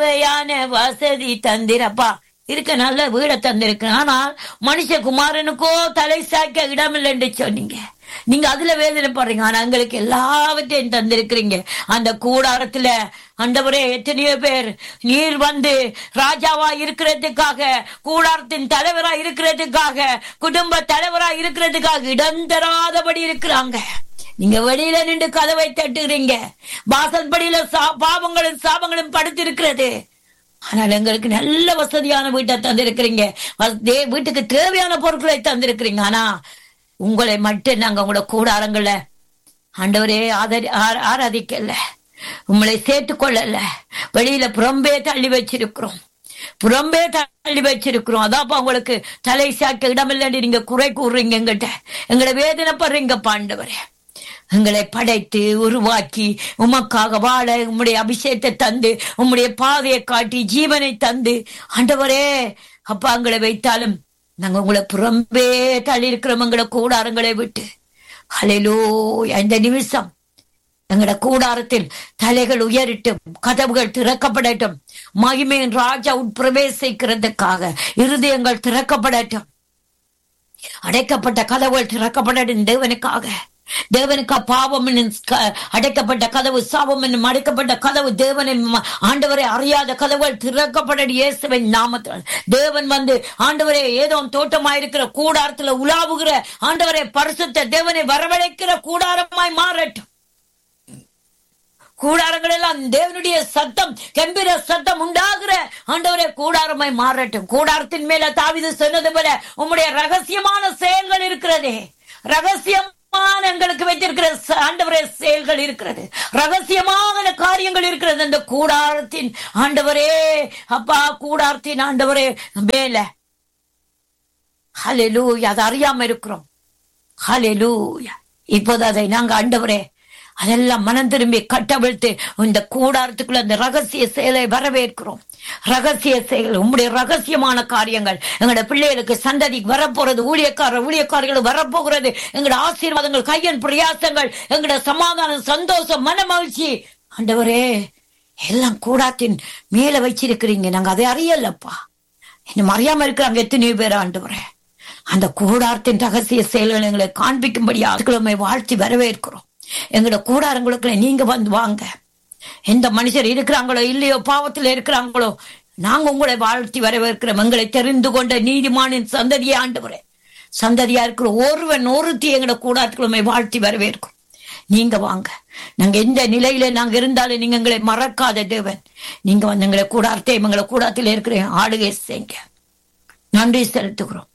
தேவையான வசதி தந்திரப்பா இருக்க நல்ல வீட தந்திருக்கு ஆனால் மனுஷகுமாரனுக்கோ தலை சாய்க்க இடமில்லை என்று சொன்னீங்க நீங்க அதுல வேதனைப்படுறீங்க ஆனா எங்களுக்கு எல்லாவற்றையும் தந்திருக்கிறீங்க அந்த கூடாரத்துல ஆண்டவரே எத்தனையோ பேர் நீர் வந்து ராஜாவா இருக்கிறதுக்காக கூடாரத்தின் தலைவரா இருக்கிறதுக்காக குடும்ப தலைவரா இருக்கிறதுக்காக இடம் தராதபடி இருக்கிறாங்க நீங்க வெளியில நின்று கதவை தட்டுகிறீங்க வாசல் படியில சா- பாவங்களும் சாபங்களும் படுத்திருக்கிறது ஆனால் எங்களுக்கு நல்ல வசதியான வீட்டை தந்திருக்கிறீங்க வ- தே- வீட்டுக்கு தேவையான பொருட்களை தந்திருக்கிறீங்க ஆனா உங்களை மட்டும் நாங்க உங்களோட கூடாரங்கள ஆண்டவரே ஆதரி ஆ- ஆராதிக்கல உங்களை சேர்த்துக் கொள்ளல வெளியில புறம்பே தள்ளி வச்சிருக்கிறோம் புறம்பே தள்ளி வச்சிருக்கிறோம் அதாப்பா உங்களுக்கு தலை சாக்க இடமில்லைன்னு நீங்க குறை கூறுறீங்க எங்கிட்ட எங்களை வேதனைப்படுறீங்க பாண்டவரே எங்களை படைத்து உருவாக்கி உமக்காக வாழ உம்முடைய அபிஷேகத்தை தந்து உம்முடைய பாதையை காட்டி ஜீவனை தந்து ஆண்டவரே அப்பா எங்களை வைத்தாலும் நாங்க உங்களை புறம்பே தள்ளி இருக்கிறோம் எங்களை கூடாரங்களை விட்டு ஹalleluya இந்த நிமிஷம் எங்கட கூடாரத்தில் தலைகள் உயரட்டும் கதவுகள் திறக்கப்படட்டும் மகிமையின் ராஜா உட்பிரவேசிக்கிறதுக்காக இருதயங்கள் திறக்கப்படட்டும் அடைக்கப்பட்ட கதவுகள் திறக்கப்படட்டும் தேவனுக்காக தேவனுக்கு பாவம் என்னும் க- அடைக்கப்பட்ட கதவு சாபம் என்னும் அடைக்கப்பட்ட கதவு தேவனை ம- ஆண்டவரை அறியாத கதவுகள் திறக்கப்பட இயேசுவின் நாமத்தில் தேவன் வந்து ஆண்டவரே ஏதோ தோட்டமாயிருக்கிற கூடாரத்துல உலாவுகிற ஆண்டவரை பரிசுத்த தேவனை வரவழைக்கிற கூடாரமாய் மாறட்டும் கூடாரங்கள் எல்லாம் தேவனுடைய சத்தம் கம்பீர சத்தம் உண்டாகிற ஆண்டவரே கூடாரமாய் மாறட்டும் கூடாரத்தின் மேல தாவிது சொன்னது போல உம்முடைய ரகசியமான செயல்கள் இருக்கிறதே ரகசியமான எங்களுக்கு வைத்திருக்கிற ச- ஆண்டவரே செயல்கள் இருக்கிறது ரகசியமான காரியங்கள் இருக்கிறது அந்த கூடாரத்தின் ஆண்டவரே அப்பா கூடாரத்தின் ஆண்டவரே மேல ஹalleluya அதை அறியாம இருக்கிறோம் ஹalleluya இப்போது அதை நாங்க ஆண்டவரே அதெல்லாம் மனம் திரும்பி கட்டவிழ்த்து இந்த கூடாரத்துக்குள்ள அந்த ரகசிய செயலை வரவேற்கிறோம் ரகசிய செயல் உம்முடைய ரகசியமான காரியங்கள் எங்களோட பிள்ளைகளுக்கு சந்ததி வரப்போறது ஊழியக்காரர் ஊழியக்காரர்கள் வரப்போகிறது எங்களோட ஆசீர்வாதங்கள் கையன் பிரயாசங்கள் எங்களோட சமாதானம் சந்தோஷம் மன மகிழ்ச்சி ஆண்டவரே எல்லாம் கூடாத்தின் மேல வச்சிருக்கிறீங்க நாங்க அதை அறியலப்பா இன்னும் அறியாம இருக்கிறாங்க எத்தனையோ பேர் ஆண்டவரே அந்த கூடாரத்தின் ரகசிய செயல்களை எங்களை காண்பிக்கும்படி அதுக்களுமே வாழ்த்தி வரவேற்கிறோம் எங்களோட கூடாரங்களுக்குள்ள நீங்க வந்து வாங்க எந்த மனுஷர் இருக்கிறாங்களோ இல்லையோ பாவத்துல இருக்கிறாங்களோ நாங்க உங்களை வாழ்த்தி வரவேற்கிறோம் எங்களை தெரிந்து கொண்ட நீதிமானின் சந்ததியை ஆண்டவரே சந்ததியா இருக்கிற ஒருவன் ஒருத்தி எங்களோட கூடாரத்துக்குள்ளமே வாழ்த்தி வரவேற்கிறோம் நீங்க வாங்க நாங்க எந்த நிலையில நாங்க இருந்தாலும் நீங்க எங்களை மறக்காத தேவன் நீங்க வந்து எங்களை கூடாரத்தை எங்களை கூடாரத்தில் இருக்கிற ஆளுகை செய்யுங்க நன்றி செலுத்துகிறோம்